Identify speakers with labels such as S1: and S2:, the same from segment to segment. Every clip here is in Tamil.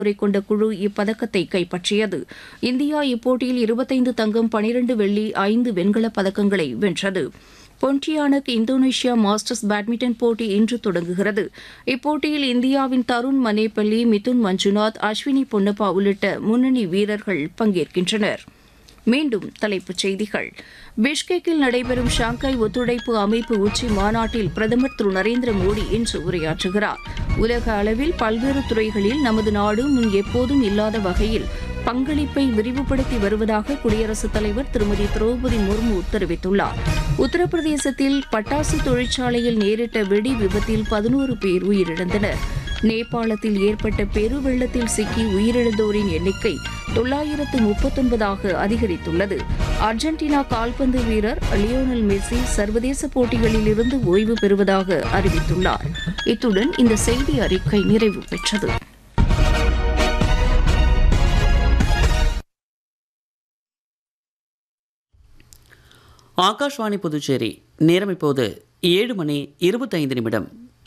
S1: உரை கொண்ட குழு இப்பதக்கத்தை கைப்பற்றியது இந்தியா இப்போட்டியில் இருபத்தைந்து தங்கம் பனிரண்டு வெள்ளி ஐந்து வெண்கலப் பதக்கங்களை வென்றது பொன்டியானக் இந்தோனேஷியா மாஸ்டர்ஸ் பேட்மிண்டன் போட்டி இன்று தொடங்குகிறது இப்போட்டியில் இந்தியாவின் தருண் மனேபள்ளி மிதுன் மஞ்சுநாத் அஸ்வினி பொன்னப்பா உள்ளிட்ட முன்னணி வீரர்கள் பங்கேற்கின்றனர் மீண்டும் தலைப்புச் செய்திகள் பிஷ்கெக்கில் நடைபெறும் ஷாங்காய் ஒத்துழைப்பு அமைப்பு உச்சி மாநாட்டில் பிரதமர் திரு நரேந்திர மோடி இன்று உரையாற்றுகிறார் உலக அளவில் பல்வேறு துறைகளில் நமது நாடு முன் எப்போதும் இல்லாத வகையில் பங்களிப்பை விரிவுபடுத்தி வருவதாக குடியரசுத் தலைவர் திருமதி திரௌபதி முர்மு தெரிவித்துள்ளார் உத்தரப்பிரதேசத்தில் பட்டாசு தொழிற்சாலையில் நேரிட்ட வெடி விபத்தில் பதினோரு பேர் உயிரிழந்தனர் நேபாளத்தில் ஏற்பட்ட பெருவெள்ளத்தில் சிக்கி உயிரிழந்தோரின் எண்ணிக்கை தொள்ளாயிரத்து முப்பத்தொன்பதாக அதிகரித்துள்ளது அர்ஜென்டினா கால்பந்து வீரர் லியோனல் மெஸ்ஸி சர்வதேச போட்டிகளிலிருந்து ஓய்வு பெறுவதாக அறிவித்துள்ளார் இத்துடன் இந்த செய்தி அறிக்கை நிறைவு பெற்றது
S2: ஆகாஷ்வாணி புதுச்சேரி நேரம் இப்போது ஏழு மணி இருபத்தைந்து நிமிடம்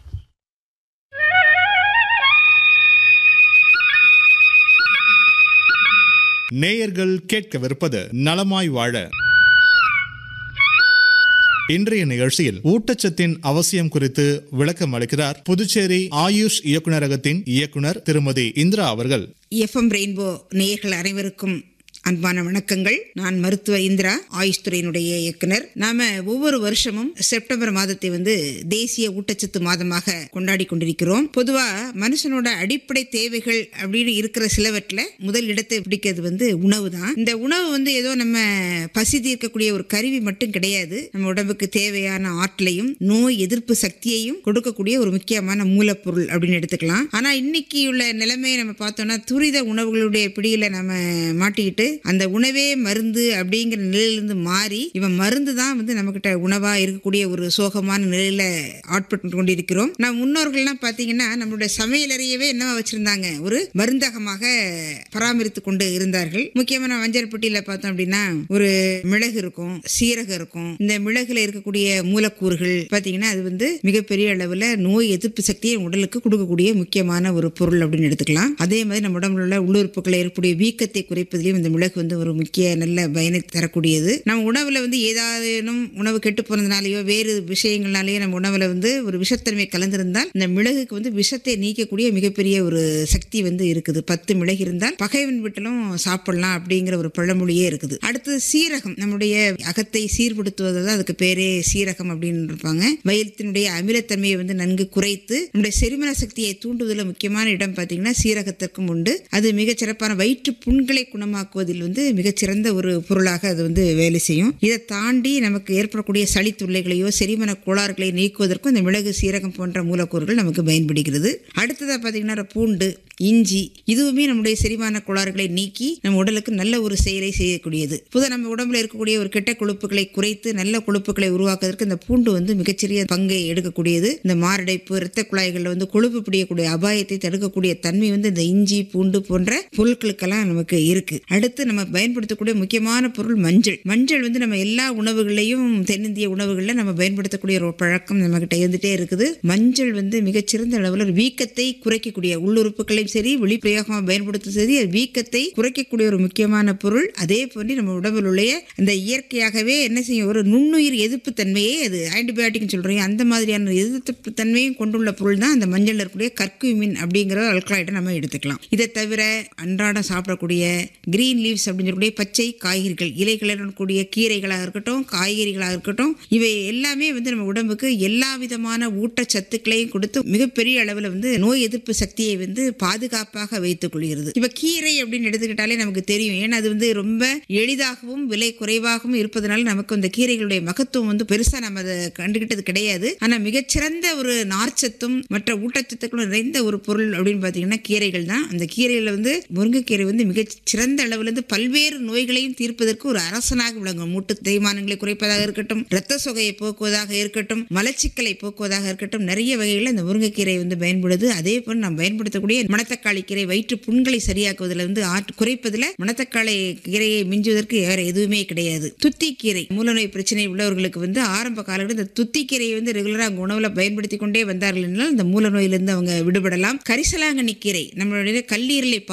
S3: நேயர்கள் கேட்கவிருப்பது நலமாய் வாழ இன்றைய நிகழ்ச்சியில் ஊட்டச்சத்தின் அவசியம் குறித்து விளக்கம் அளிக்கிறார் புதுச்சேரி ஆயுஷ் இயக்குநரகத்தின் இயக்குனர் திருமதி இந்திரா அவர்கள்
S4: எஃப்எம் ரெயின்போ நேயர்கள் அனைவருக்கும் அன்பான வணக்கங்கள் நான் மருத்துவர் இந்திரா ஆயுஷ் துறையினுடைய இயக்குனர் நாம ஒவ்வொரு வருஷமும் செப்டம்பர் மாதத்தை வந்து தேசிய ஊட்டச்சத்து மாதமாக கொண்டாடி கொண்டிருக்கிறோம் பொதுவா மனுஷனோட அடிப்படை தேவைகள் அப்படின்னு இருக்கிற சிலவற்றில் முதல் இடத்தை பிடிக்கிறது வந்து உணவு தான் இந்த உணவு வந்து ஏதோ நம்ம பசி தீர்க்கக்கூடிய ஒரு கருவி மட்டும் கிடையாது நம்ம உடம்புக்கு தேவையான ஆற்றலையும் நோய் எதிர்ப்பு சக்தியையும் கொடுக்கக்கூடிய ஒரு முக்கியமான மூலப்பொருள் அப்படின்னு எடுத்துக்கலாம் ஆனா இன்னைக்கு உள்ள நிலைமையை நம்ம பார்த்தோம்னா துரித உணவுகளுடைய பிடியில நம்ம மாட்டிக்கிட்டு அந்த உணவே மருந்து அப்படிங்கிற நிலையிலிருந்து மாறி இவன் மருந்து தான் வந்து நம்மகிட்ட உணவா இருக்கக்கூடிய ஒரு சோகமான நிலையில ஆட்பட்டு கொண்டிருக்கிறோம் நம்ம முன்னோர்கள்லாம் பார்த்தீங்கன்னா நம்மளுடைய சமையலறையவே என்னவா வச்சிருந்தாங்க ஒரு மருந்தகமாக பராமரித்து கொண்டு இருந்தார்கள் முக்கியமா நம்ம வஞ்சரப்பட்டியில பார்த்தோம் அப்படின்னா ஒரு மிளகு இருக்கும் சீரகம் இருக்கும் இந்த மிளகுல இருக்கக்கூடிய மூலக்கூறுகள் பார்த்தீங்கன்னா அது வந்து மிகப்பெரிய அளவில் நோய் எதிர்ப்பு சக்தியை உடலுக்கு கொடுக்கக்கூடிய முக்கியமான ஒரு பொருள் அப்படின்னு எடுத்துக்கலாம் அதே மாதிரி நம்ம உடம்புல உள்ள உள்ளுறுப்புகளை ஏற்படைய வீக்கத்தை குறைப்பதிலையும் இந்த மிளகு வந்து ஒரு முக்கிய நல்ல பயனை தரக்கூடியது நம்ம உணவுல வந்து ஏதாவதும் உணவு கெட்டு போனதுனாலயோ வேறு விஷயங்கள்னாலேயோ நம்ம உணவுல வந்து ஒரு விஷத்தன்மை கலந்திருந்தால் இந்த மிளகுக்கு வந்து விஷத்தை நீக்கக்கூடிய மிகப்பெரிய ஒரு சக்தி வந்து இருக்குது பத்து மிளகு இருந்தால் பகைவன் வீட்டிலும் சாப்பிடலாம் அப்படிங்கிற ஒரு பழமொழியே இருக்குது அடுத்தது சீரகம் நம்முடைய அகத்தை சீர்படுத்துவது தான் அதுக்கு பேரே சீரகம் அப்படின்னு இருப்பாங்க வயிற்றினுடைய அமிலத்தன்மையை வந்து நன்கு குறைத்து நம்முடைய செரிமன சக்தியை தூண்டுவதில் முக்கியமான இடம் பார்த்தீங்கன்னா சீரகத்திற்கும் உண்டு அது மிகச் சிறப்பான வயிற்று புண்களை குணமாக்குவதில் வந்து மிகச்சிறந்த ஒரு பொருளாக அது வந்து வேலை செய்யும் இதை தாண்டி நமக்கு ஏற்படக்கூடிய சளி தொல்லைகளையோ செரிமன கோளாறுகளை நீக்குவதற்கும் இந்த மிளகு சீரகம் போன்ற மூலக்கூறுகள் நமக்கு பயன்படுகிறது அடுத்ததாக பார்த்தீங்கன்னா பூண்டு இஞ்சி இதுவுமே நம்முடைய செரிமான கோளாறுகளை நீக்கி நம்ம உடலுக்கு நல்ல ஒரு செயலை செய்யக்கூடியது புத நம்ம உடம்புல இருக்கக்கூடிய ஒரு கெட்ட கொழுப்புகளை குறைத்து நல்ல கொழுப்புகளை உருவாக்குவதற்கு இந்த பூண்டு வந்து மிகச்சிறிய பங்கை எடுக்கக்கூடியது இந்த மாரடைப்பு இரத்த குழாய்களில் வந்து கொழுப்பு பிடிக்கக்கூடிய அபாயத்தை தடுக்கக்கூடிய தன்மை வந்து இந்த இஞ்சி பூண்டு போன்ற பொருட்களுக்கெல்லாம் நமக்கு இருக்கு அடுத்து நம்ம பயன்படுத்தக்கூடிய முக்கியமான பொருள் மஞ்சள் மஞ்சள் வந்து நம்ம எல்லா உணவுகளையும் தென்னிந்திய உணவுகளில் நம்ம பயன்படுத்தக்கூடிய ஒரு பழக்கம் நம்ம கிட்ட இருந்துட்டே இருக்குது மஞ்சள் வந்து மிகச்சிறந்த அளவில் ஒரு வீக்கத்தை குறைக்கக்கூடிய உள்ளுறுப்புகளையும் சரி வெளிப்பிரயோகமாக பயன்படுத்தும் சரி அது வீக்கத்தை குறைக்கக்கூடிய ஒரு முக்கியமான பொருள் அதே போன்று நம்ம உடம்பில் உள்ள அந்த இயற்கையாகவே என்ன செய்யும் ஒரு நுண்ணுயிர் எதிர்ப்பு தன்மையை அது ஆன்டிபயோட்டிக் சொல்றீங்க அந்த மாதிரியான எதிர்ப்பு தன்மையும் கொண்டுள்ள பொருள் தான் அந்த மஞ்சள் இருக்கக்கூடிய கற்குமின் அப்படிங்கிற அல்கலாய்டை நம்ம எடுத்துக்கலாம் இதை தவிர அன்றாடம் சாப்பிடக்கூடிய கிரீன் லீவ்ஸ் அப்படின்னு சொல்லக்கூடிய பச்சை காய்கறிகள் இலைகளுடன் கூடிய கீரைகளாக இருக்கட்டும் காய்கறிகளாக இருக்கட்டும் இவை எல்லாமே வந்து நம்ம உடம்புக்கு எல்லா விதமான ஊட்டச்சத்துக்களையும் கொடுத்து மிகப்பெரிய அளவில் வந்து நோய் எதிர்ப்பு சக்தியை வந்து பாதுகாப்பாக வைத்துக் கொள்கிறது இப்ப கீரை அப்படின்னு எடுத்துக்கிட்டாலே நமக்கு தெரியும் ஏன்னா அது வந்து ரொம்ப எளிதாகவும் விலை குறைவாகவும் இருப்பதனால நமக்கு அந்த கீரைகளுடைய மகத்துவம் வந்து பெருசா நம்ம அதை கண்டுகிட்டது கிடையாது ஆனா மிகச்சிறந்த ஒரு நார்ச்சத்தும் மற்ற ஊட்டச்சத்துக்களும் நிறைந்த ஒரு பொருள் அப்படின்னு பாத்தீங்கன்னா கீரைகள் தான் அந்த கீரையில வந்து முருங்கைக்கீரை வந்து மிகச் சிறந்த அளவில் வந்து பல்வேறு நோய்களையும் தீர்ப்பதற்கு ஒரு அரசனாக விளங்கும் மூட்டு தேய்மானங்களை குறைப்பதாக இருக்கட்டும் இரத்த சொகையை போக்குவதாக இருக்கட்டும் மலச்சிக்கலை போக்குவதாக இருக்கட்டும் நிறைய வகைகளில் இந்த முருங்கைக்கீரை வந்து பயன்படுது அதே போல் நாம் பயன்படுத்தக்கூடிய மணத்தக்காளி கீரை வயிற்று புண்களை சரியாக்குவதில் வந்து ஆற்று குறைப்பதில் மணத்தக்காளி கீரையை மிஞ்சுவதற்கு வேற எதுவுமே கிடையாது துத்திக்கீரை மூலநோய் பிரச்சனை உள்ளவர்களுக்கு வந்து ஆரம்ப காலங்களில் இந்த துத்திக்கீரையை வந்து ரெகுலராக அவங்க உணவுல பயன்படுத்தி கொண்டே வந்தார்கள் என்றால் இந்த மூல நோயிலிருந்து அவங்க விடுபடலாம் கரிசலாங்கண்ணி கீரை நம்மளுடைய கல்லீரலை